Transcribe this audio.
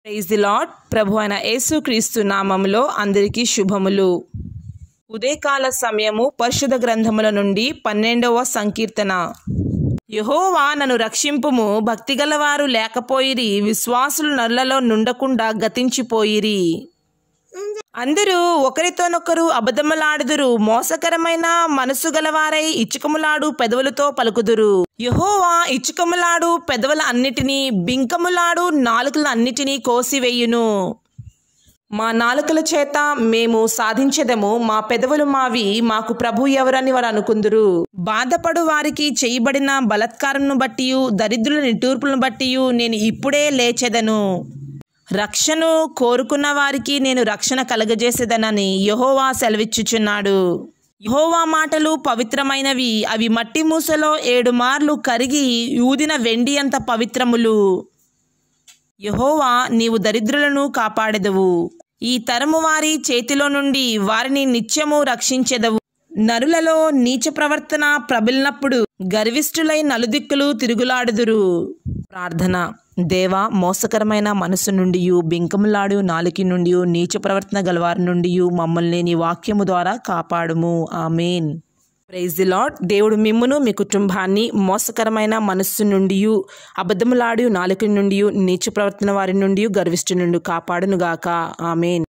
praise the lord ప్రభు అయిన యేసుక్రీస్తు నామములో అందరికీ శుభములు ఉదయకాల సమయము పరిశుద్ధ గ్రంథముల నుండి పన్నెండవ సంకీర్తన యహోవా నన్ను రక్షింపుము భక్తిగలవారు లేకపోయిరి విశ్వాసులు నరులలో నుండకుండా గతించిపోయిరి అందరూ ఒకరితోనొకరు అబద్ధములాడుదురు మోసకరమైన మనసు గలవారై ఇచ్చుకములాడు పెదవులతో పలుకుదురు యహోవా ఇచ్చుకములాడు పెదవుల అన్నిటినీ బింకములాడు నాలుకల అన్నిటినీ కోసివేయును మా నాలుకల చేత మేము సాధించెదము మా పెదవులు మావి మాకు ప్రభు ఎవరని వారు అనుకుందురు బాధపడు వారికి చేయబడిన బలత్కారంను బట్టి దరిద్రుల నిట్టూర్పులను బట్టి నేను ఇప్పుడే లేచెదను రక్షను కోరుకున్న వారికి నేను రక్షణ కలగజేసేదనని యహోవా సెలవిచ్చుచున్నాడు యహోవా మాటలు పవిత్రమైనవి అవి మట్టి మూసలో ఏడు మార్లు కరిగి ఊదిన వెండి అంత పవిత్రములు యహోవా నీవు దరిద్రులను కాపాడెదవు ఈ తరము వారి చేతిలో నుండి వారిని నిత్యము రక్షించెదవు నరులలో నీచ ప్రవర్తన ప్రబలినప్పుడు గర్విష్ఠులై నలుదిక్కులు తిరుగులాడుదురు ప్రార్థన దేవా మోసకరమైన మనసు నుండి బింకములాడు నాలుకి నుండి నీచ ప్రవర్తన గలవారి నుండి మమ్మల్ని నీ వాక్యము ద్వారా కాపాడుము ఆమెన్ ప్రైజ్ ది లాడ్ దేవుడు మిమ్మును మీ కుటుంబాన్ని మోసకరమైన మనస్సు నుండి అబద్ధములాడు నాలుక నుండి నీచ ప్రవర్తన వారి నుండి గర్విష్ఠు నుండి కాపాడునుగాక ఆమెన్